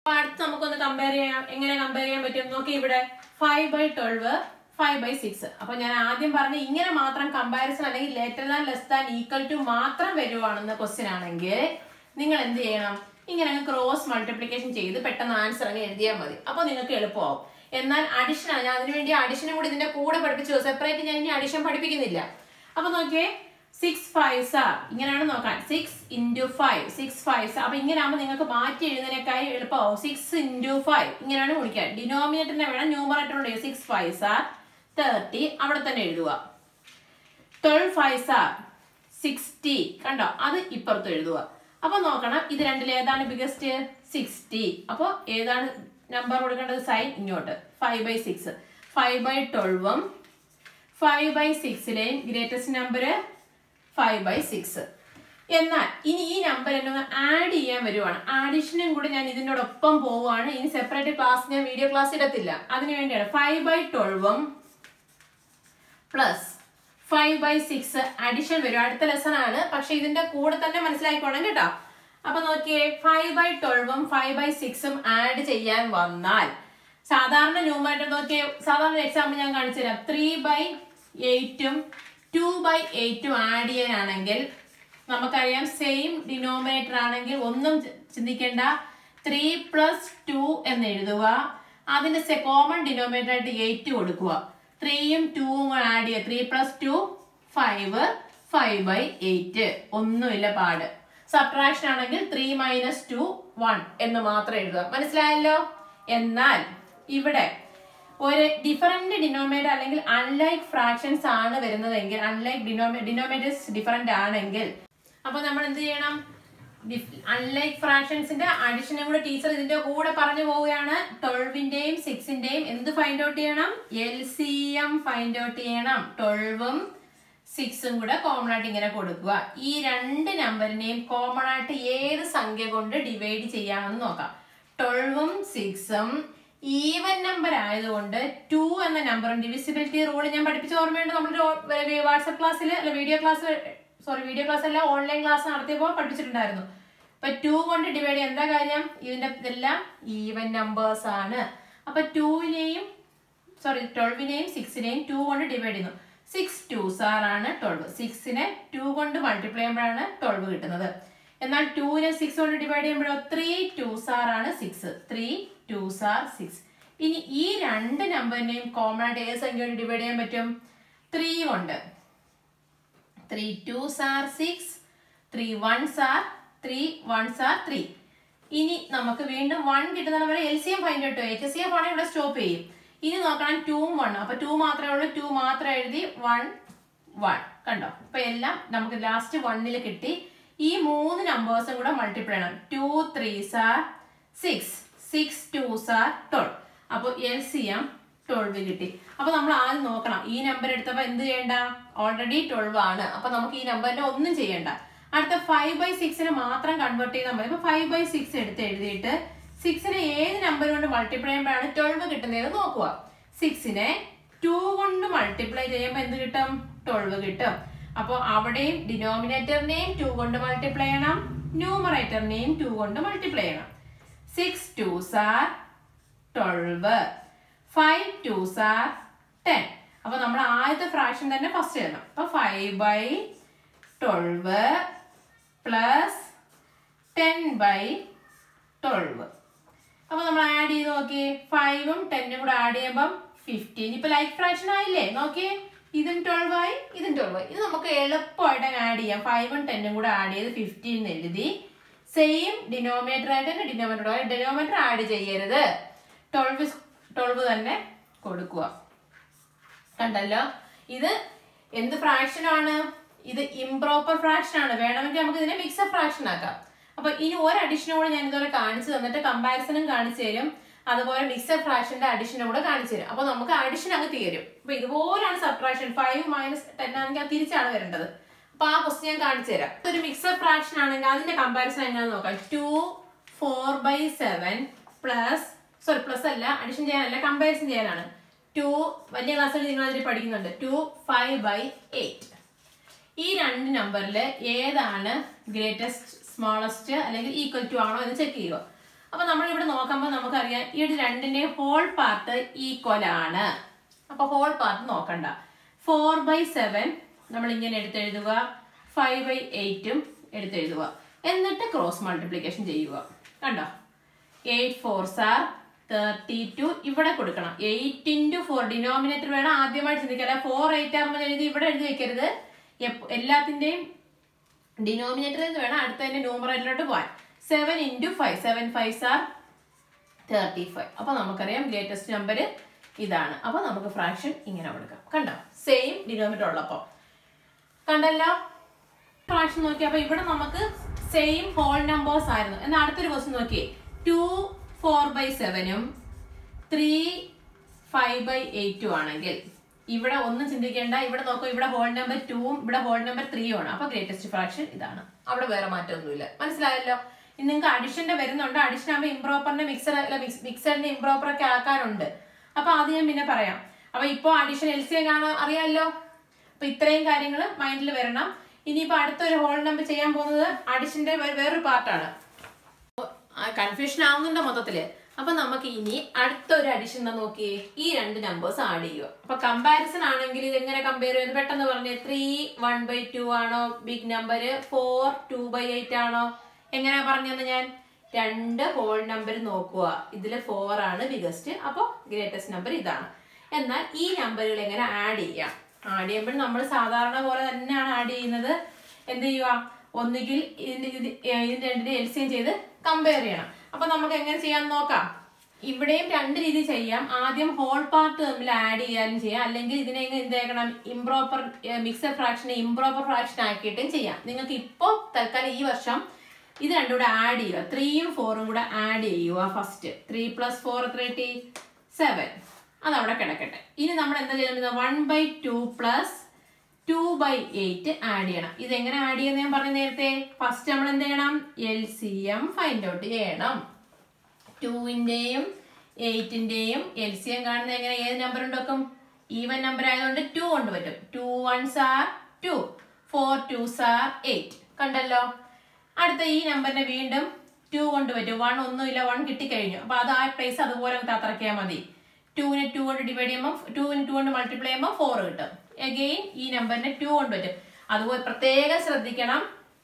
അപ്പൊ അടുത്ത് നമുക്കൊന്ന് കമ്പയർ ചെയ്യാം എങ്ങനെ കമ്പയർ ചെയ്യാൻ പറ്റും നോക്കി ഇവിടെ five by twelve five by six അപ്പൊ ഞാൻ ആദ്യം പറഞ്ഞ ഇങ്ങനെ മാത്രം കമ്പാരിസൺ അല്ലെങ്കിൽ greater than less than equal to മാത്രം വരുവാണെന്ന ക്വസ്റ്റ്യൻ ആണെങ്കിൽ നിങ്ങൾ എന്ത് ചെയ്യണം ഇങ്ങനെ അങ്ങ് ക്രോസ് മൾട്ടിപ്ലിക്കേഷൻ ചെയ്ത് പെട്ടെന്ന് ആൻസർ അങ്ങ് എഴുതിയാൽ മതി അപ്പൊ നിങ്ങൾക്ക് എളുപ്പമാവും എന്നാൽ അഡിഷൻ ആണ് ഞാൻ അതിനുവേണ്ടി അഡിഷനും കൂടി ഇതിന്റെ കൂടെ പഠിപ്പിച്ചു സെപ്പറേറ്റ് ഞാൻ ഇനി അഡിഷൻ പഠിപ്പിക്കുന്നില്ല അപ്പൊ നോക്കിയേ സിക്സ് ഫൈവ് സാർ ഇങ്ങനെയാണ് നോക്കാൻ six into five six five സാർ അപ്പൊ ഇങ്ങനെ ആകുമ്പോൾ നിങ്ങൾക്ക് മാറ്റി എഴുതുന്നതിനേക്കായി എളുപ്പമാവും സിക്സ് ഇൻറ്റു ഫൈവ് ഇങ്ങനെയാണ് വിളിക്കാൻ ഡിനോമിനേറ്ററിനെ വേണം ന്യൂമറേറ്ററിനോട് സിക്സ് ഫൈവ് സാർ തേർട്ടി അവിടെ തന്നെ എഴുതുക ട്വൽവ് ഫൈവ് സാർ സിക്സ്റ്റി കണ്ടോ അത് ഇപ്പുറത്ത് എഴുതുക അപ്പൊ നോക്കണം ഇത് രണ്ടിൽ ഏതാണ് ബിഗസ്റ്റ് സിക്സ്റ്റി അപ്പൊ ഏതാണ് നമ്പർ കൊടുക്കേണ്ടത് സൈൻ ഇങ്ങോട്ട് five by six five by ട്വൽവും ഫൈവ് ബൈ സിക്സിലെയും greatest number five by six എന്നാൽ ഇനി ഈ നമ്പർ എന്നെ ഒന്ന് ആഡ് ചെയ്യാൻ വരുവാണ് ആഡിഷനും കൂടി ഞാൻ ഇതിനോടൊപ്പം പോവുകയാണ് ഇനി സെപ്പറേറ്റ് ക്ലാസ് ഞാൻ വീഡിയോ ക്ലാസ് ഇടത്തില്ല അതിനു വേണ്ടിയാണ് ഫൈവ് ബൈ ട്വൽവും plus five by six addition വരും അടുത്ത ലെസൺ ആണ് പക്ഷെ ഇതിന്റെ കൂടെ തന്നെ മനസ്സിലാക്കിക്കോണം കേട്ടോ അപ്പൊ നോക്കിയേ ഫൈവ് ബൈ ട്വൽവും ഫൈവ് ബൈ സിക്സും ആഡ് ചെയ്യാൻ വന്നാൽ സാധാരണ ന്യൂമറേറ്റർ നോക്കിയേ സാധാരണ എക്സാമ്പിൾ ഞാൻ കാണിച്ചു തരാം ത്രീ ബൈ എയ്റ്റും ടു ബൈ എയ്റ്റും ആഡ് ചെയ്യാനാണെങ്കിൽ നമുക്കറിയാം സെയിം ഡിനോമിനേറ്റർ ആണെങ്കിൽ ഒന്നും ചി- ചിന്തിക്കേണ്ട ത്രീ പ്ലസ് ടു എന്ന് എഴുതുക അതിന്റെ കോമൺ ഡിനോമിനേറ്റർ ആയിട്ട് എയ്റ്റ് കൊടുക്കുക ത്രീയും ടൂവും ആഡ് ചെയ്യുക three plus two five five by eight ഒന്നുമില്ല പാട് സബ്ട്രാക്ഷൻ ആണെങ്കിൽ ത്രീ മൈനസ് ടു വൺ എന്ന് മാത്രം എഴുതുക മനസ്സിലായല്ലോ എന്നാൽ ഇവിടെ ഒരു ഡിഫറന്റ് ഡിനോമിനേറ്റർ അല്ലെങ്കിൽ അൺലൈക്ക് ഫ്രാക്ഷൻസ് ആണ് വരുന്നതെങ്കിൽ അൺലൈക്ക് ഡിനോമിനേറ്റേഴ്സ് ഡിഫറന്റ് ആണെങ്കിൽ അപ്പൊ നമ്മൾ എന്ത് ചെയ്യണം അൺലൈക്ക് ഫ്രാക്ഷൻസിന്റെ അഡിഷനും കൂടെ ടീച്ചർ ഇതിന്റെ കൂടെ പറഞ്ഞു പോവുകയാണ് ട്വൽവിന്റെയും സിക്സിന്റെയും എന്ത് ഫൈൻഡ് ഔട്ട് ചെയ്യണം L C M find out ചെയ്യണം ട്വൽവും സിക്സും കൂടെ കോമൺ ആയിട്ട് ഇങ്ങനെ കൊടുക്കുക ഈ രണ്ട് നമ്പറിനെയും കോമൺ ആയിട്ട് ഏത് സംഖ്യ കൊണ്ട് ഡിവൈഡ് ചെയ്യാമെന്ന് നോക്കാം ട്വൽവും സിക്സും ഈവൻ നമ്പർ ആയതുകൊണ്ട് ടു എന്ന നമ്പറും ഡിവിസിബിലിറ്റി റൂൾ ഞാൻ പഠിപ്പിച്ച ഓർമ്മയുണ്ട് നമ്മുടെ വാട്സപ്പ് ക്ലാസ്സിൽ അല്ല video class sorry video class അല്ല ഓൺലൈൻ ക്ലാസ് നടത്തിയപ്പോൾ പഠിപ്പിച്ചിട്ടുണ്ടായിരുന്നു അപ്പൊ ടു കൊണ്ട് ഡിവൈഡ് ചെയ്യാൻ എന്താ കാര്യം ഇതിന്റെ ഇതെല്ലാം ഈവൻ നമ്പേഴ്സ് ആണ് അപ്പൊ ടൂവിനെയും സോറി ട്വൽവിനെയും സിക്സിനെയും ടു കൊണ്ട് ഡിവൈഡ് ചെയ്യുന്നു സിക്സ് ടു സാർ ആണ് ട്വൽവ് സിക്സിനെ ടു കൊണ്ട് മൾട്ടിപ്ലൈ ചെയ്യുമ്പോഴാണ് ട്വൽവ് കിട്ടുന്നത് എന്നാൽ ടൂവിനെ സിക്സ് കൊണ്ട് ഡിവൈഡ് ചെയ്യുമ്പോഴോ ത്രീ ടു സാർ ആണ് സിക്സ് ത്രീ ടു സാർ സിക്സ് ഇനി ഈ രണ്ട് നമ്പറിനെയും കോമൺ ആയിട്ട് ഏത് സംഖ്യ കൊണ്ട് ഡിവൈഡ് ചെയ്യാൻ പറ്റും ത്രീ കൊണ്ട് ത്രീ ടു സാർ സിക്സ് ത്രീ വൺ സാർ ത്രീ വൺ സാർ ത്രീ ഇനി നമുക്ക് വീണ്ടും വൺ കിട്ടുന്ന വരെ L C M find out H C F ആണെങ്കിൽ ഇവിടെ സ്റ്റോപ്പ് ചെയ്യും ഇനി നോക്കണം ടൂവും വൺ അപ്പൊ ടു മാത്രമേ ഉള്ളൂ ടു മാത്രം എഴുതി വൺ വൺ കണ്ടോ അപ്പൊ എല്ലാം നമുക്ക് ലാസ്റ്റ് വണ്ണിൽ കിട്ടി ഈ മൂന്ന് നമ്പേഴ്സും കൂടെ മൾട്ടിപ്ലൈ ചെയ്യണം ടു ത്രീ സാർ സിക്സ് സിക്സ് ടു സാർ ട്വൽവ് അപ്പോൾ എൽ സി എം ട്വൽവ് കിട്ടി അപ്പൊ നമ്മൾ ആദ്യം നോക്കണം ഈ നമ്പർ എടുത്തപ്പോ എന്ത് ചെയ്യണ്ട ഓൾറെഡി ട്വൽവ് ആണ് അപ്പൊ നമുക്ക് ഈ നമ്പറിനെ ഒന്നും ചെയ്യണ്ട അടുത്ത ഫൈവ് ബൈ സിക്സിനെ മാത്രം കൺവേർട്ട് ചെയ്താൽ മതി അപ്പൊ ഫൈവ് ബൈ സിക്സ് എടുത്ത് എഴുതിയിട്ട് സിക്സിനെ ഏത് നമ്പർ കൊണ്ട് മൾട്ടിപ്ലൈ ചെയ്യുമ്പോഴാണ് ട്വൽവ് കിട്ടുന്നത് നോക്കുക സിക്സിനെ ടു കൊണ്ട് മൾട്ടിപ്ലൈ ചെയ്യുമ്പോൾ എന്ത് കിട്ടും ട്വൽവ് കിട്ടും അപ്പോൾ അവിടെയും ഡിനോമിനേറ്ററിനെയും ടു കൊണ്ട് മൾട്ടിപ്ലൈ ചെയ്യണം ന്യൂമറേറ്ററിനെയും ടു കൊണ്ട് മൾട്ടിപ്ലൈ ചെയ്യണം സിക്സ് ടു സാർ ട്വൽവ് ഫൈവ് ടു സാർ ടെൻ അപ്പൊ നമ്മൾ ആദ്യത്തെ ഫ്രാക്ഷൻ തന്നെ ഫസ്റ്റ് എഴുതണം അപ്പൊ five by twelve plus ten by twelve അപ്പൊ നമ്മൾ ആഡ് ചെയ്ത് നോക്കിയേ ഫൈവും ടെന്നും കൂടെ ആഡ് ചെയ്യുമ്പം ഫിഫ്റ്റീൻ ഇപ്പൊ ലൈക്ക് ഫ്രാക്ഷൻ ആയില്ലേ നോക്കിയേ ഇതും ട്വൽവ് ആയി ഇതും ട്വൽവ് ആയി ഇത് നമുക്ക് എളുപ്പമായിട്ട് ആഡ് ചെയ്യാം ഫൈവും ടെന്നും കൂടെ ആഡ് ചെയ്ത് ഫിഫ്റ്റീൻ എഴുതി സെയിം ഡിനോമിനേറ്റർ ആയിട്ട് തന്നെ ഡിനോമിനേറ്റർ ഡിനോമിനേറ്റർ ആഡ് ചെയ്യരുത് ട്വൽവ് ട്വൽവ് തന്നെ കൊടുക്കുക കണ്ടല്ലോ ഇത് എന്ത് ഫ്രാക്ഷൻ ആണ് ഇത് ഇംപ്രോപ്പർ ഫ്രാക്ഷൻ ആണ് വേണമെങ്കിൽ നമുക്ക് ഇതിനെ മിക്സഡ് ഫ്രാക്ഷൻ ആക്കാം അപ്പൊ ഇനി ഒരു അഡീഷനും കൂടെ ഞാൻ ഇതുപോലെ കാണിച്ചു തന്നിട്ട് കമ്പാരിസണും കാണിച്ചു തരും അതുപോലെ മിക്സഡ് ഫ്രാക്ഷന്റെ അഡീഷനും കൂടെ കാണിച്ചു തരും അപ്പൊ നമുക്ക് അഡീഷൻ അങ്ങ് തീരും അപ്പൊ ഇതുപോലാണ് സബ്ട്രാക്ഷൻ ഫൈവ് മൈനസ് ടെൻ ആണെങ്കിൽ അത് തിരിച്ചാണ് വരേണ്ടത് അപ്പൊ ആ ക്വസ്റ്റ്യൻ ഞാൻ കാണിച്ചു തരാം ഒരു മിക്സഡ് ഫ്രാക്ഷൻ ആണെങ്കിൽ അതിന്റെ കമ്പാരിസൺ എങ്ങനെയാണെന്ന് നോക്കാം two four by seven plus sorry plus അല്ല അഡീഷൻ ചെയ്യാനല്ല കമ്പാരിസൺ ചെയ്യാനാണ് ടു വലിയ ക്ലാസ്സിൽ നിങ്ങൾ അതിൽ പഠിക്കുന്നുണ്ട് ടു ഫൈവ് ബൈ എയ്റ്റ് ഈ രണ്ട് നമ്പറിൽ ഏതാണ് ഗ്രേറ്റസ്റ്റ് സ്മോളസ്റ്റ് അല്ലെങ്കിൽ ഈക്വൽ ടു ആണോ എന്ന് ചെക്ക് ചെയ്യുക അപ്പൊ നമ്മൾ ഇവിടെ നോക്കുമ്പോൾ നമുക്കറിയാം ഈ ഒരു രണ്ടിന്റെയും ഹോൾ പാർട്ട് ഈക്വൽ ആണ് അപ്പൊ ഹോൾ പാർട്ട് നോക്കണ്ട ഫോർ ബൈ സെവൻ നമ്മൾ ഇങ്ങനെ എടുത്തെഴുതുക ഫൈവ് ബൈ എയ്റ്റും എടുത്തെഴുതുക എന്നിട്ട് ക്രോസ് മൾട്ടിപ്ലിക്കേഷൻ ചെയ്യുക കണ്ടോ eight four sir thirty two ഇവിടെ കൊടുക്കണം എയ്റ്റ് ഇൻറ്റു ഫോർ ഡിനോമിനേറ്റർ വേണം ആദ്യമായിട്ട് ചിന്തിക്കുക അല്ല ഫോർ എയ്റ്റ് ആകുമ്പോൾ എഴുതി ഇവിടെ എഴുതി വെക്കരുത് എപ്പ- എല്ലാത്തിന്റെയും ഡിനോമിനേറ്ററിൽ നിന്ന് വേണം അടുത്തതിന്റെ ന്യൂമറേറ്ററിലോട്ട് പോകാൻ seven into five seven five sir thirty five അപ്പൊ നമുക്കറിയാം ലേറ്റസ്റ്റ് നമ്പർ ഇതാണ് അപ്പൊ നമുക്ക് ഫ്രാക്ഷൻ ഇങ്ങനെ കൊടുക്കാം കണ്ടോ സെയിം ഡിനോമിനേറ്റർ ഉള്ളപ്പോ കണ്ടല്ലോ ഫ്രാക്ഷൻ നോക്കി അപ്പൊ ഇവിടെ നമുക്ക് സെയിം ഹോൾ നമ്പേഴ്സ് ആയിരുന്നു എന്നാൽ അടുത്തൊരു ക്വസ്റ്റ്യൻ നോക്കിയേ ടു ഫോർ ബൈ സെവനും ത്രീ ഫൈവ് ബൈ എയ്റ്റും ആണെങ്കിൽ ഇവിടെ ഒന്നും ചിന്തിക്കേണ്ട ഇവിടെ നോക്കൂ ഇവിടെ ഹോൾ നമ്പർ ടൂവും ഇവിടെ ഹോൾ നമ്പർ ത്രീയും ആണ് അപ്പൊ ഗ്രേറ്റസ്റ്റ് ഫ്രാക്ഷൻ ഇതാണ് അവിടെ വേറെ മാറ്റമൊന്നുമില്ല മനസ്സിലായല്ലോ ഇനി നിങ്ങൾക്ക് അഡിഷന്റെ വരുന്നുണ്ട് അഡിഷൻ ആകുമ്പോൾ ഇംപ്രോപ്പറിന്റെ മിക്സർ അല്ല മിക്സറിന്റെ ഇംപ്രോപ്പർ ഒക്കെ ആക്കാനുണ്ട് അപ്പൊ അത് ഞാൻ പിന്നെ പറയാം അപ്പൊ ഇപ്പൊ അഡിഷൻ എൽ സി കാണാൻ അറിയാമല്ലോ അപ്പൊ ഇത്രയും കാര്യങ്ങൾ മൈൻഡിൽ വരണം ഇനിയിപ്പോ അടുത്തൊരു ഹോൾ നമ്പർ ചെയ്യാൻ പോകുന്നത് അഡിഷന്റെ വേറൊരു പാർട്ടാണ് കൺഫ്യൂഷൻ ആവുന്നുണ്ട് മൊത്തത്തില് അപ്പൊ നമുക്ക് ഇനി അടുത്ത ഒരു അഡിഷൻ എന്താ നോക്കിയേ ഈ രണ്ട് നമ്പേഴ്സ് ആഡ് ചെയ്യുക അപ്പൊ കമ്പാരിസൺ ആണെങ്കിൽ ഇത് എങ്ങനെ കമ്പയർ ചെയ്യുന്നത് പെട്ടെന്ന് പറഞ്ഞേ ത്രീ വൺ ബൈ ടു ആണോ big number four two by eight ആണോ എങ്ങനെയാ പറഞ്ഞതെന്ന് ഞാൻ രണ്ട് ഹോൾ നമ്പർ നോക്കുക ഇതിൽ ഫോർ ആണ് ബിഗസ്റ്റ് അപ്പോൾ ഗ്രേറ്റസ്റ്റ് നമ്പർ ഇതാണ് എന്നാൽ ഈ നമ്പറുകൾ എങ്ങനെ ആഡ് ചെയ്യാം ആഡ് ചെയ്യുമ്പോൾ നമ്മൾ സാധാരണ പോലെ തന്നെയാണ് ആഡ് ചെയ്യുന്നത് എന്ത് ചെയ്യുക ഒന്നുകിൽ ഇതിന്റെ ഇത് ഇതിന്റെ രണ്ടിന്റെ എൽസിയം ചെയ്ത് കമ്പയർ ചെയ്യണം അപ്പൊ നമുക്ക് എങ്ങനെ ചെയ്യാൻ നോക്കാം ഇവിടെയും രണ്ട് രീതി ചെയ്യാം ആദ്യം ഹോൾ പാർട്ട് തമ്മിൽ ആഡ് ചെയ്യാനും ചെയ്യാം അല്ലെങ്കിൽ ഇതിനെ എങ്ങനെ എന്താക്കണം ഇംപ്രോപ്പർ മിക്സഡ് ഫ്രാക്ഷനെ ഇംപ്രോപ്പർ ഫ്രാക്ഷൻ ആക്കിയിട്ടും ചെയ്യാം നിങ്ങൾക്ക് ഇപ്പോൾ തൽക്കാലം ഈ വർഷം ഇത് രണ്ടും കൂടെ ആഡ് ചെയ്യുക ത്രീയും ഫോറും കൂടെ ആഡ് ചെയ്യുക ഫസ്റ്റ് ത്രീ പ്ലസ് ഫോർ എത്ര കിട്ടി സെവൻ അതവിടെ കിടക്കട്ടെ ഇനി നമ്മൾ എന്താ ചെയ്യുന്നത് one by two plus two by eight add ചെയ്യണം ഇത് എങ്ങനെ ആഡ് ചെയ്യുന്നത് ഞാൻ പറഞ്ഞു നേരത്തെ ഫസ്റ്റ് നമ്മൾ എന്ത് ചെയ്യണം L C M find out ചെയ്യണം ടൂവിന്റെയും എയ്റ്റിന്റെയും എൽ സി എം കാണുന്നത് എങ്ങനെ ഏത് നമ്പർ ഉണ്ടാക്കും ഈവൻ നമ്പർ ആയതുകൊണ്ട് ടു കൊണ്ട് പറ്റും two ones are two four twos are eight കണ്ടല്ലോ അടുത്ത ഈ നമ്പറിനെ വീണ്ടും ടു കൊണ്ട് പറ്റും വൺ ഒന്നുമില്ല വൺ കിട്ടിക്കഴിഞ്ഞു അപ്പൊ അത് ആ പ്ലേസ് അതുപോലെ താത്തറക്കിയാൽ മതി ടൂവിനെ ടു കൊണ്ട് ഡിവൈഡ് ചെയ്യുമ്പോൾ ടൂവിന് ടു കൊണ്ട് മൾട്ടിപ്ലൈ ചെയ്യുമ്പോൾ ഫോർ കിട്ടും അഗെയിൻ ഈ നമ്പറിനെ ടു കൊണ്ട് പറ്റും അതുപോലെ പ്രത്യേകം ശ്രദ്ധിക്കണം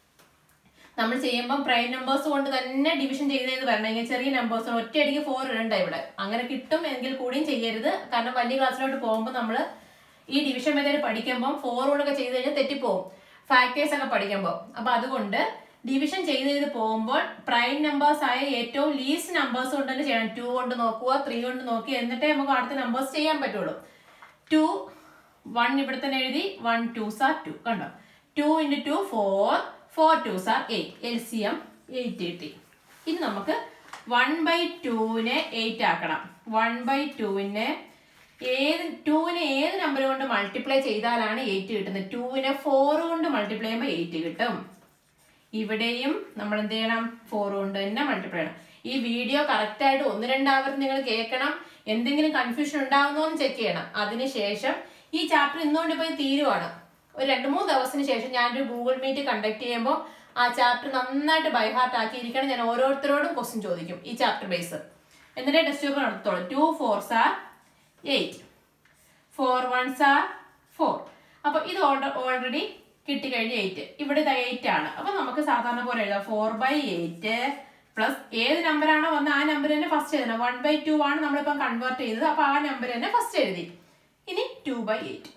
നമ്മൾ ചെയ്യുമ്പോൾ പ്രൈം നമ്പേഴ്സ് കൊണ്ട് തന്നെ ഡിവിഷൻ ചെയ്തതെന്ന് വരണമെങ്കിൽ ചെറിയ നമ്പേഴ്സ് ഒറ്റയടിക്ക് ഫോർ ഇടണ്ട ഇവിടെ അങ്ങനെ കിട്ടും എങ്കിൽ കൂടിയും ചെയ്യരുത് കാരണം വലിയ ക്ലാസ്സിലോട്ട് പോകുമ്പോൾ നമ്മൾ ഈ ഡിവിഷൻ മെത്തേഡ് പഠിക്കുമ്പോൾ ഫോർ കൊണ്ടൊക്കെ ചെയ്ത് കഴിഞ്ഞാൽ തെറ്റിപ്പോവും ഫാക്ടേഴ്സ് ഒക്കെ പഠിക്കുമ്പോൾ അപ്പൊ അതുകൊണ്ട് ഡിവിഷൻ ചെയ്ത് ചെയ്ത് പോകുമ്പോൾ പ്രൈം നമ്പേഴ്സ് ആയ ഏറ്റവും ലീസ്റ്റ് നമ്പേഴ്സ് കൊണ്ട് തന്നെ ചെയ്യണം ടു കൊണ്ട് നോക്കുക ത്രീ കൊണ്ട് നോക്കി എന്നിട്ടേ നമുക്ക് അടുത്ത നമ്പേഴ്സ് ചെയ്യാൻ പറ്റുള്ളൂ ടു വൺ ഇവിടെ തന്നെ എഴുതി വൺ ടു സാർ ടു കണ്ടോ two into two four four two sir eight L C M eight കിട്ടി ഇനി നമുക്ക് വൺ ബൈ ടുവിനെ എയ്റ്റ് ആക്കണം വൺ ബൈ ടുവിനെ ഏത് ടുവിനെ ഏത് നമ്പർ കൊണ്ട് മൾട്ടിപ്ലൈ ചെയ്താലാണ് എയ്റ്റ് കിട്ടുന്നത് ടുവിനെ ഫോർ കൊണ്ട് മൾട്ടിപ്ലൈ ചെയ്യുമ്പോൾ എയ്റ്റ് കിട്ടും ഇവിടെയും നമ്മൾ എന്ത് ചെയ്യണം ഫോർ കൊണ്ട് തന്നെ മൾട്ടിപ്ലൈ ചെയ്യണം ഈ വീഡിയോ കറക്റ്റ് ആയിട്ട് ഒന്ന് രണ്ടാമത് നിങ്ങൾ കേൾക്കണം എന്തെങ്കിലും കൺഫ്യൂഷൻ ഉണ്ടാകുന്നോ എന്ന് ചെക്ക് ചെയ്യണം അതിനുശേഷം ഈ ചാപ്റ്റർ ഇന്നുകൊണ്ട് പോയി തീരുവാണ് ഒരു രണ്ട് മൂന്ന് ദിവസത്തിന് ശേഷം ഞാനൊരു ഗൂഗിൾ മീറ്റ് കണ്ടക്ട് ചെയ്യുമ്പോൾ ആ ചാപ്റ്റർ നന്നായിട്ട് ബൈ ഹാർട്ട് ആക്കിയിരിക്കണം ഞാൻ ഓരോരുത്തരോടും ക്വസ്റ്റ്യൻ ചോദിക്കും ഈ ചാപ്റ്റർ ബേസ് എന്നിട്ടേ ടെസ്റ്റ് പേപ്പർ നടത്തോളൂ two fours are eight four ones are four അപ്പൊ ഇത് ഓൾറെഡി കിട്ടിക്കഴിഞ്ഞ് എയ്റ്റ് ഇവിടെ എയ്റ്റ് ആണ് അപ്പൊ നമുക്ക് സാധാരണ പോലെ എഴുതാം ഫോർ ബൈ എയ്റ്റ് പ്ലസ് ഏത് നമ്പറാണോ വന്ന ആ നമ്പർ തന്നെ ഫസ്റ്റ് എഴുതണം വൺ ബൈ ടു ആണ് നമ്മളിപ്പം കൺവേർട്ട് ചെയ്തത് അപ്പൊ ആ നമ്പർ തന്നെ ഫസ്റ്റ് എഴുതി ഇനി two by eight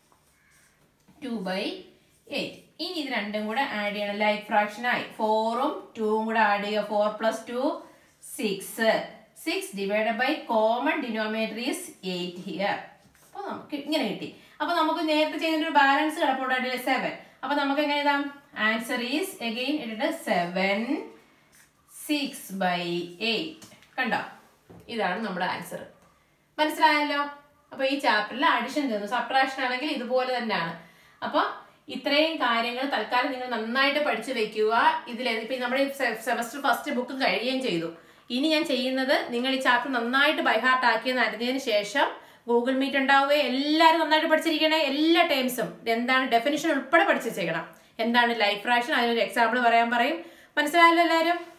two by eight ഇനി ഇത് രണ്ടും കൂടെ ആഡ് ചെയ്യണം ലൈക്ക് ഫ്രാക്ഷൻ ആയി ഫോറും ടൂവും കൂടെ ആഡ് ചെയ്യുക four plus two six six divide by common denominator is eight here അപ്പൊ നമുക്ക് ഇങ്ങനെ കിട്ടി അപ്പൊ നമുക്ക് നേരത്തെ ചെയ്തിട്ട് ഒരു ബാലൻസ് കിടപ്പുണ്ടായിട്ടില്ലേ സെവൻ അപ്പൊ നമുക്ക് എങ്ങനെ എഴുതാം ആൻസർ ഈസ് അഗെയിൻ ഇട്ടിട്ട് സെവൻ സിക്സ് ബൈ എയ്റ്റ് കണ്ടോ ഇതാണ് നമ്മുടെ ആൻസർ മനസ്സിലായല്ലോ അപ്പൊ ഈ ചാപ്റ്ററിൽ അഡിഷൻ തന്നു സബ്ട്രാക്ഷൻ ആണെങ്കിൽ ഇതുപോലെ തന്നെയാണ് അപ്പൊ ഇത്രയും കാര്യങ്ങൾ തൽക്കാലം നിങ്ങൾ നന്നായിട്ട് പഠിച്ചു വെക്കുക ഇതിൽ ഇപ്പൊ നമ്മുടെ സെമസ്റ്റർ ഫസ്റ്റ് ബുക്ക് കഴിയുകയും ചെയ്തു ഇനി ഞാൻ ചെയ്യുന്നത് നിങ്ങൾ ഈ ചാപ്റ്റർ നന്നായിട്ട് ബൈഹാർട്ട് ആക്കിയെന്ന് അറിഞ്ഞതിന് ശേഷം ഗൂഗിൾ മീറ്റ് ഉണ്ടാവുകയും എല്ലാവരും നന്നായിട്ട് പഠിച്ചിരിക്കണേ എല്ലാ ടേംസും എന്താണ് ഡെഫിനിഷൻ ഉൾപ്പെടെ പഠിച്ചിരിക്കണം എന്താണ് ലൈഫ് ഫ്രാക്ഷൻ അതിനൊരു എക്സാമ്പിൾ പറയാൻ പറയും മനസ്സിലായല്ലോ എല്ലാവരും